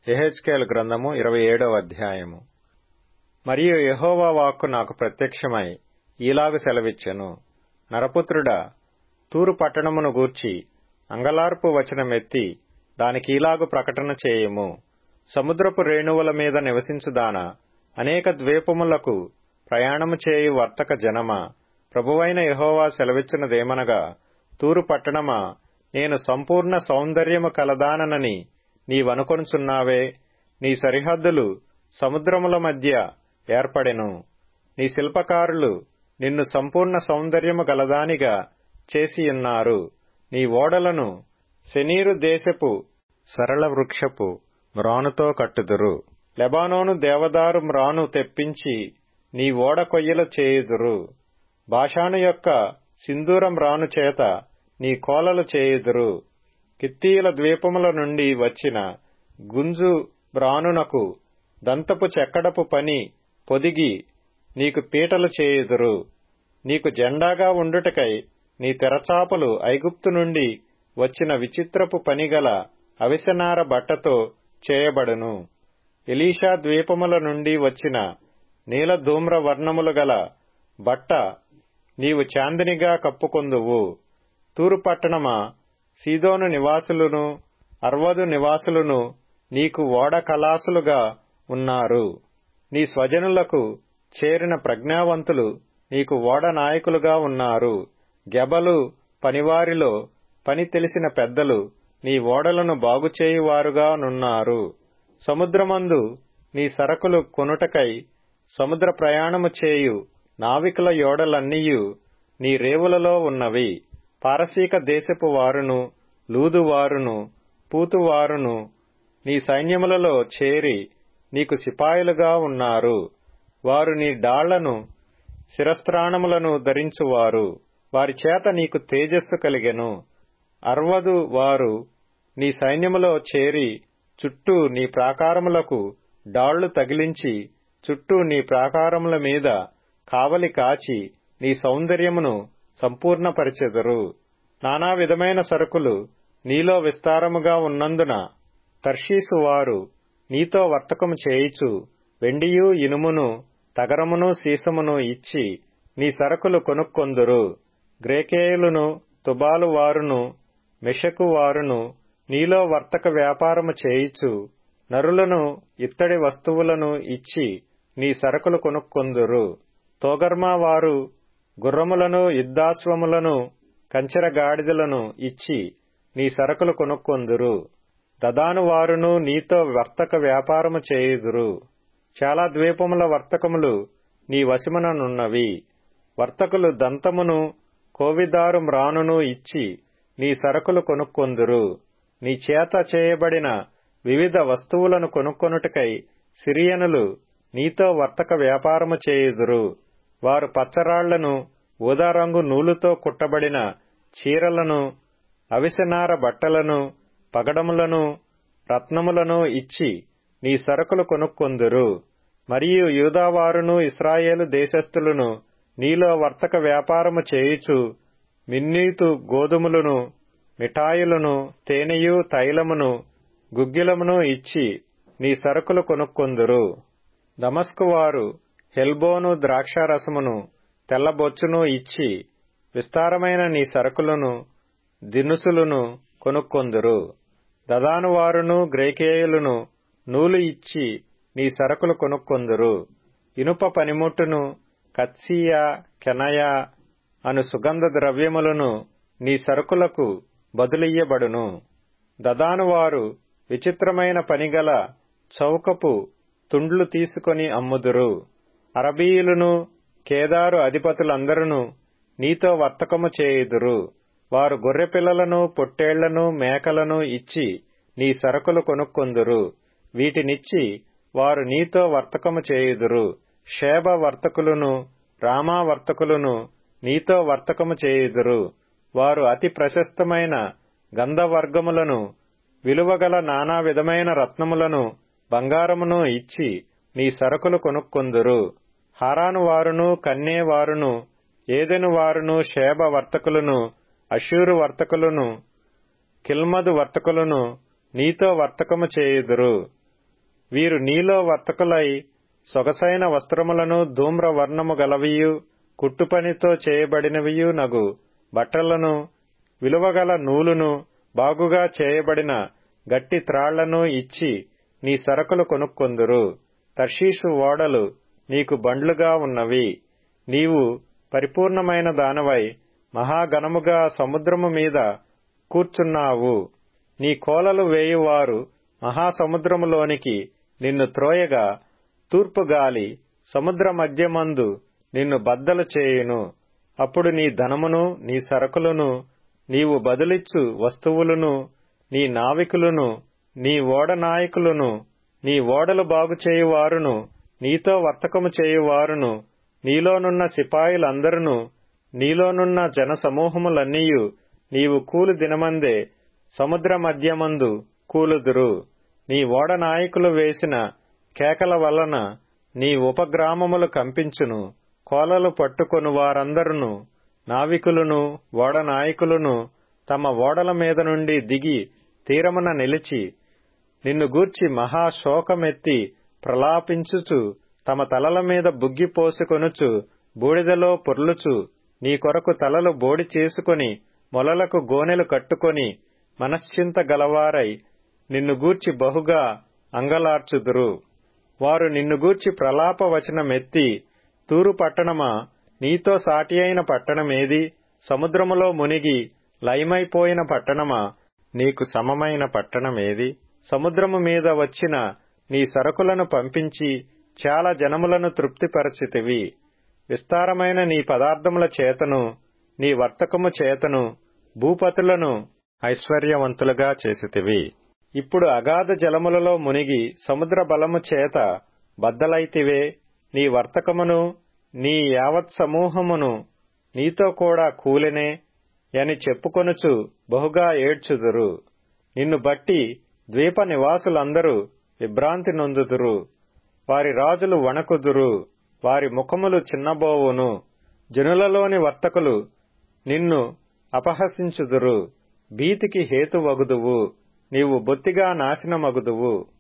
ఎహెచ్కేల్ గ్రంథము ఇరవై ఏడవ అధ్యాయము మరియు యహోవా వాక్కు నాకు ప్రత్యక్షమై ఈలాగు సెలవిచ్చెను నరపుత్రుడా తూరు పట్టణమును గూర్చి అంగలార్పు వచనమెత్తి దానికి ఈలాగు ప్రకటన చేయుము సముద్రపు రేణువుల మీద నివసించుదానా అనేక ద్వీపములకు ప్రయాణము చేయు వర్తక జనమా ప్రభువైన యహోవా సెలవిచ్చినదేమనగా తూరు పట్టణమా నేను సంపూర్ణ సౌందర్యము కలదానని నీవనుకొనుచున్నావే నీ సరిహద్దులు సముద్రముల మధ్య ఏర్పడెను నీ శిల్పకారులు నిన్ను సంపూర్ణ సౌందర్యము గలదానిగా చేసియున్నారు నీ ఓడలను శనీరు దేశపు సరళ వృక్షపు మ్రానుతో కట్టుదురు లెబానోను దేవదారు మ్రాను తెప్పించి నీ ఓడ కొయ్యలు చేయుదురు భాషాను యొక్క సింధూరం రాను చేత నీ కోలలు చేయుదురు కిత్తీయుల ద్వీపముల నుండి వచ్చిన గుంజు బ్రానునకు దంతపు చెక్కడపు పని పొదిగి నీకు పీటలు చేయుదురు నీకు జెండాగా ఉండుటకై నీ తెరచాపలు ఐగుప్తు నుండి వచ్చిన విచిత్రపు పనిగల అవిసనార బట్టతో చేయబడును ఎలీషా ద్వీపముల నుండి వచ్చిన నీల ధూమ్ర వర్ణములు గల బట్ట నీవు చాందినిగా కప్పుకొందువు తూరు పట్టణమా సీదోను నివాసులను అర్వదు నివాసులను నీకు ఓడ కళాసులుగా ఉన్నారు నీ స్వజనులకు చేరిన ప్రజ్ఞావంతులు నీకు ఓడ నాయకులుగా ఉన్నారు గెబలు పనివారిలో పని తెలిసిన పెద్దలు నీ ఓడలను బాగుచేయువారుగా నున్నారు సముద్రమందు నీ సరకులు కొనుటకై సముద్ర ప్రయాణము చేయు నావికుల యోడలన్నీయు నీ రేవులలో ఉన్నవి పారసీక దేశపు వారును లూదువారును పూతువారును నీ సైన్యములలో చేరి నీకు సిపాయిలుగా ఉన్నారు వారు నీ డాళ్లను శిరస్త్రాణములను ధరించువారు వారి చేత నీకు తేజస్సు కలిగెను అర్వదు వారు నీ సైన్యములో చేరి చుట్టూ నీ ప్రాకారములకు డాళ్లు తగిలించి చుట్టూ నీ ప్రాకారముల మీద కావలి కాచి నీ సౌందర్యమును సంపూర్ణపరిచెదరు నానా విధమైన సరుకులు నీలో విస్తారముగా ఉన్నందున తర్షీసు వారు నీతో వర్తకము చేయిచు వెండియు ఇనుమును తగరమును సీసమును ఇచ్చి నీ సరకులు కొనుక్కొందురు గ్రేకేయులను తుబాలు వారును మెషకు వారును నీలో వర్తక వ్యాపారము చేయిచు నరులను ఇత్తడి వస్తువులను ఇచ్చి నీ సరకులు కొనుక్కొందురు తోగర్మా వారు గుర్రములను యుద్ధాశ్వములను కంచెర గాడిదలను ఇచ్చి నీ సరకులు కొనుక్కొందురు దదాను వారును నీతో వర్తక వ్యాపారము చేయుదురు చాలా ద్వీపముల వర్తకములు నీ వశముననున్నవి వర్తకులు దంతమును కోవిదారు మ్రానును ఇచ్చి నీ సరకులు కొనుక్కొందురు నీ చేత చేయబడిన వివిధ వస్తువులను కొనుక్కొనుటకై సిరియనులు నీతో వర్తక వ్యాపారము చేయుదురు వారు పచ్చరాళ్లను ఊదారంగు నూలుతో కుట్టబడిన చీరలను అవిసెనార బట్టలను పగడములను రత్నములను ఇచ్చి నీ సరకులు కొనుక్కొందురు మరియు యూదావారును ఇస్రాయేలు దేశస్థులను నీలో వర్తక వ్యాపారము చేయుచు మిన్నీతు గోధుమలను మిఠాయిలను తేనెయు తైలమును గుగ్గిలమును ఇచ్చి నీ సరుకులు కొనుక్కొందురు దమస్కు వారు హెల్బోను ద్రాక్షారసమును తెల్లబొచ్చును ఇచ్చి విస్తారమైన నీ సరుకులను దినుసులను కొనుక్కొందురు దదాను వారును గ్రేకేయులను నూలు ఇచ్చి నీ సరకులు కొనుక్కొందురు ఇనుప పనిముట్టును కత్సియా కెనయా అను సుగంధ ద్రవ్యములను నీ సరుకులకు బదులియ్యబడును దదాను వారు విచిత్రమైన పనిగల చౌకపు తుండ్లు తీసుకొని అమ్ముదురు అరబీయులను కేదారు అధిపతులందరూ నీతో వర్తకము చేయుదురు వారు గొర్రెపిల్లలను పొట్టేళ్లను మేకలను ఇచ్చి నీ సరకులు కొనుక్కొందురు వీటినిచ్చి వారు నీతో వర్తకము చేయుదురు షేబ వర్తకులను రామా వర్తకులను నీతో వర్తకము చేయుదురు వారు అతి ప్రశస్తమైన గంధవర్గములను విలువగల నానా విధమైన రత్నములను బంగారమును ఇచ్చి నీ సరకులు కొనుక్కొందురు హారాను వారును కన్నే వారును ఏదెను వారును షేబ వర్తకులను అషూరు వర్తకులను కిల్మదు వర్తకులను నీతో వర్తకము చేయుదురు వీరు నీలో వర్తకులై సొగసైన వస్త్రములను ధూమ్ర వర్ణము గలవియు కుట్టుపనితో చేయబడినవియు నగు బట్టలను విలువగల నూలును బాగుగా చేయబడిన గట్టి త్రాళ్లను ఇచ్చి నీ సరకులు కొనుక్కొందురు తర్షీసు ఓడలు నీకు బండ్లుగా ఉన్నవి నీవు పరిపూర్ణమైన దానవై మహాగణముగా సముద్రము మీద కూర్చున్నావు నీ కోలలు వేయువారు మహాసముద్రములోనికి నిన్ను త్రోయగా తూర్పు గాలి సముద్ర మధ్యమందు నిన్ను బద్దలు చేయును అప్పుడు నీ ధనమును నీ సరకులను నీవు బదులిచ్చు వస్తువులను నీ నావికులను నీ ఓడ నాయకులను నీ ఓడలు బాగు చేయువారును నీతో వర్తకము చేయువారును నీలోనున్న సిపాయిలందరును నీలోనున్న జనసమూహములన్నీయు నీవు కూలు దినమందే సముద్ర మధ్యమందు కూలుదురు నీ ఓడ నాయకులు వేసిన కేకల వలన నీ ఉపగ్రామములు కంపించును కోలలు పట్టుకొను వారందరును నావికులను ఓడ నాయకులను తమ ఓడల మీద నుండి దిగి తీరమున నిలిచి నిన్ను గూర్చి మహాశోకమెత్తి ప్రలాపించుచు తమ తలల మీద బుగ్గి పోసుకొనుచు బూడిదలో పొర్లుచు నీ కొరకు తలలు బోడి చేసుకొని మొలలకు గోనెలు కట్టుకొని మనశ్చింత గలవారై నిన్ను గూర్చి బహుగా అంగలార్చుదురు వారు నిన్ను గూర్చి ప్రలాప వచనమెత్తి తూరు పట్టణమా నీతో సాటి అయిన పట్టణమేది సముద్రములో మునిగి లయమైపోయిన పట్టణమా నీకు సమమైన పట్టణమేది సముద్రము మీద వచ్చిన నీ సరకులను పంపించి చాలా జనములను తృప్తిపరచితివి విస్తారమైన నీ పదార్థముల చేతను నీ వర్తకము చేతను భూపతులను ఐశ్వర్యవంతులుగా చేసితివి ఇప్పుడు అగాధ జలములలో మునిగి సముద్ర బలము చేత బద్దలైతివే నీ వర్తకమును నీ యావత్ సమూహమును నీతో కూడా కూలెనే అని చెప్పుకొనుచు బహుగా ఏడ్చుదురు నిన్ను బట్టి ద్వీప నివాసులందరూ విభ్రాంతి నొందుదురు వారి రాజులు వణకుదురు వారి ముఖములు చిన్నబోవును జనులలోని వర్తకులు నిన్ను అపహసించుదురు భీతికి హేతువగుదువు నీవు బొత్తిగా నాశనమగుదువు